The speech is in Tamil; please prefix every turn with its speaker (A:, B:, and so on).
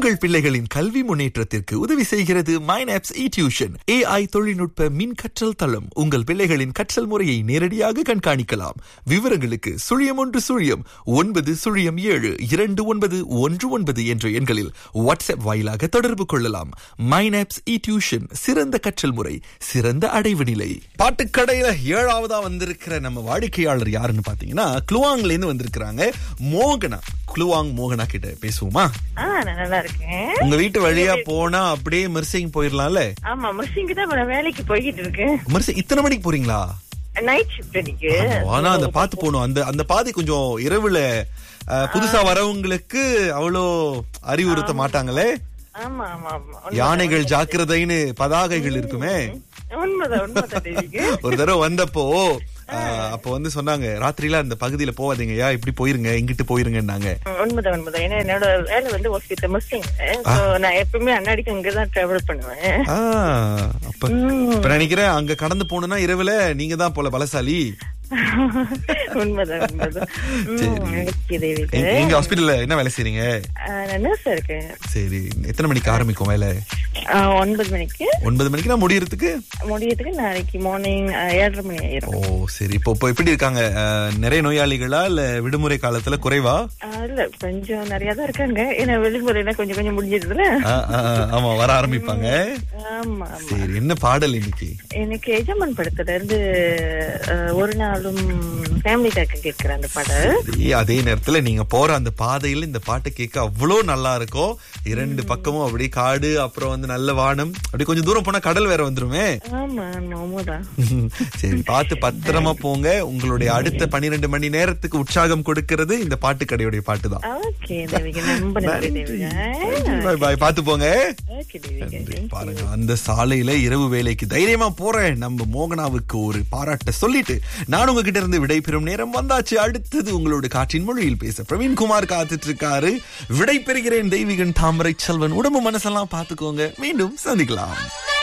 A: உங்கள் பிள்ளைகளின் கல்வி முன்னேற்றத்திற்கு உதவி செய்கிறது மைனாப்ஸ் இ டியூஷன் ஏஐ தொழில்நுட்ப மின் கற்றல் தளம் உங்கள் பிள்ளைகளின் கற்றல் முறையை நேரடியாக கண்காணிக்கலாம் விவரங்களுக்கு சுழியம் ஒன்று சுழியம் ஒன்பது சுழியம் ஏழு இரண்டு ஒன்பது ஒன்று ஒன்பது என்ற எண்களில் வாட்ஸ்அப் வாயிலாக தொடர்பு கொள்ளலாம் மைனாப்ஸ் இ டியூஷன் சிறந்த கற்றல் முறை சிறந்த அடைவு நிலை பாட்டுக்கடையில ஏழாவதா வந்திருக்கிற நம்ம வாடிக்கையாளர் யாருன்னு பாத்தீங்கன்னா குளுவாங்ல இருந்து வந்திருக்கிறாங்க மோகனா குளுவாங் மோகனா கிட்ட பேசுவோமா
B: ஆ நான் நல்லா இருக்கேன்
A: உங்க வீட்டு வழியா போனா அப்படியே மெர்சிங் போயிடலாம்ல
B: ஆமா முஸ்லிம்க்கு தான் இப்ப நான் வேலைக்கு போய்கிட்டு இருக்கேன்
A: மெர்சிங் இத்தனை மணிக்கு போறீங்களா
B: நைட் ஷிஃப்ட் இன்னைக்கு
A: ஆனா அந்த பாத்து போகணும் அந்த அந்த பாதை கொஞ்சம் இரவுல அஹ், புதுசா வரவங்களுக்கு அவ்வளோ அறிவுறுத்த மாட்டாங்களே
B: ஆமா ஆமா ஆமா உண்மை-
A: யானைகள் ஜாக்கிரதைன்னு பதாகைகள் இருக்குமே
B: உண்மைதான் உண்மைதான் தேவிக்கு
A: ஒரு தடவை வந்தப்போ அஹ், அப்போ வந்து சொன்னாங்க ராத்திரில அந்த பகுதியில போவாதீங்க யா இப்படி போயிருங்க இங்கிட்டு போயிருங்கன்னாங்க
B: உண்மைதான் உண்மைதான் ஏன்னா என்னோட வேலை வந்து ஹாஸ்பிட்டல் முஸ்லிம் நான் எப்பவுமே அன்னாடிக்கு அங்கதான் டிராவல் பண்ணுவேன்
A: ஆ, அப்ப இப்ப நினைக்கிறேன் அங்க கடந்து போகணும்னா இரவுல நீங்க தான் போல பலசாலி
B: உண்மைதான் உண்மைதான்
A: சரி.
B: ம், okay, தேவிக்கு
A: எங்க- எங்க ஹாஸ்பிடல்ல என்ன வேலை செய்றீங்க
B: ஆ, நான் நர்ஸா இருக்கேன்
A: சரி எத்தனை மணிக்கு ஆரம்பிக்கும் வேலை
B: ஆ, ஒன்பது மணிக்கு
A: ஒன்பது மணிக்கு நான் முடியறதுக்கு
B: முடியறதுக்கு நாளைக்கு மார்னிங் ஏழரை மணி
A: ஓ
B: ஆயிரும்
A: சரி இப்போ இப்போ எப்படி இருக்காங்க அஹ், நிறைய நோயாளிகளா இல்ல விடுமுறை காலத்துல குறைவா
B: ஆ, இல்ல கொஞ்சம் நிறைய தான் இருக்காங்க ஏன்னா வெளிமுறையில கொஞ்சம் கொஞ்சம் முடிஞ்சிருதுல
A: ஆ, ஆ, ஆ, ஆமா வர ஆரம்பிப்பாங்க
B: ஆமா ஆமா
A: சரி என்ன பாடல் இன்னைக்கு
B: எனக்கு எஜமான் படத்துல இருந்து அஹ், ஒரு நாளும் ஃபேமிலி பேக்க கேட்கிறேன் அந்த பாடல்
A: சரி, அதே நேரத்துல நீங்க போற அந்த பாதையில இந்த பாட்டை கேட்க அவ்வளோ நல்லா இருக்கும் இரண்டு பக்கமும் அப்படியே காடு அப்புறம் வந்து நல்ல வானம் அப்படி கொஞ்சம் தூரம் போனா கடல் வேற வந்துருமே
B: ஆமா ஆமா உண்மைதான்
A: சரி பார்த்து பத்திரமா போங்க உங்களுடைய அடுத்த பன்னிரெண்டு மணி நேரத்துக்கு உற்சாகம் கொடுக்கிறது இந்த பாட்டு கடையுடைய பாட்டு தான்
B: ஓகே தேவிகா ரொம்ப நன்றி தேவிகா
A: பாய் பாய் பார்த்து போங்க
B: ஓகே தேவிகா
A: நன்றி. பாருங்க அந்த சாலையில இரவு வேலைக்கு தைரியமா போறேன் நம்ம மோகனாவுக்கு ஒரு பாராட்ட சொல்லிட்டு நான் உங்ககிட்ட இருந்து விடைபெறும் நேரம் வந்தாச்சு அடுத்தது உங்களோட காற்றின் மொழியில் பேச பிரவீன் குமார் காத்துட்டு இருக்காரு விடை பெறுகிறேன் தெய்வீகன் தாமரை செல்வன் உடம்பு மனசெல்லாம் பாத்துக்கோங்க மீண்டும் சந்திக்கலாம்